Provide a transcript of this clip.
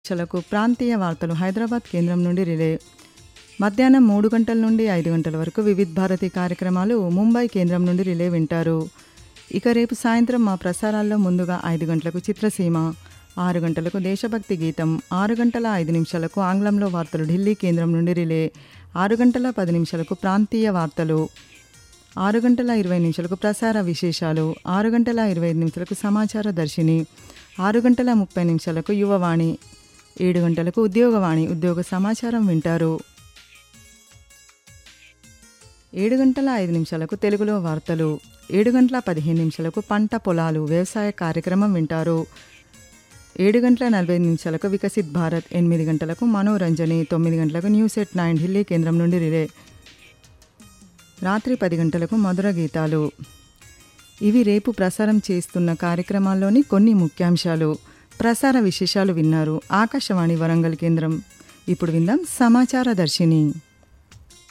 చలకు ప్రాంతీయ వార్తలు హైదరాబాద్ కేంద్రం నుండి రిలే మధ్యాహ్నం మూడు గంటల నుండి ఐదు గంటల వరకు వివిధ్ భారతి కార్యక్రమాలు ముంబై కేంద్రం నుండి రిలే వింటారు ఇక రేపు సాయంత్రం మా ప్రసారాల్లో ముందుగా ఐదు గంటలకు చిత్రసీమ ఆరు గంటలకు దేశభక్తి గీతం ఆరు గంటల ఐదు నిమిషాలకు ఆంగ్లంలో వార్తలు ఢిల్లీ కేంద్రం నుండి రిలే ఆరు గంటల పది నిమిషాలకు ప్రాంతీయ వార్తలు ఆరు గంటల ఇరవై నిమిషాలకు ప్రసార విశేషాలు ఆరు గంటల ఇరవై ఐదు నిమిషాలకు సమాచార దర్శిని ఆరు గంటల ముప్పై నిమిషాలకు యువవాణి ఏడు గంటలకు ఉద్యోగవాణి ఉద్యోగ సమాచారం వింటారు ఏడు గంటల ఐదు నిమిషాలకు తెలుగులో వార్తలు ఏడు గంటల పదిహేను నిమిషాలకు పంట పొలాలు వ్యవసాయ కార్యక్రమం వింటారు ఏడు గంటల నలభై ఐదు నిమిషాలకు వికసిత్ భారత్ ఎనిమిది గంటలకు మనోరంజని తొమ్మిది గంటలకు న్యూస్ ఎట్ నైన్ ఢిల్లీ కేంద్రం నుండి రిలే రాత్రి పది గంటలకు మధుర గీతాలు ఇవి రేపు ప్రసారం చేస్తున్న కార్యక్రమాల్లోని కొన్ని ముఖ్యాంశాలు ప్రసార విశేషాలు విన్నారు ఆకాశవాణి వరంగల్ కేంద్రం ఇప్పుడు విందాం సమాచార దర్శిని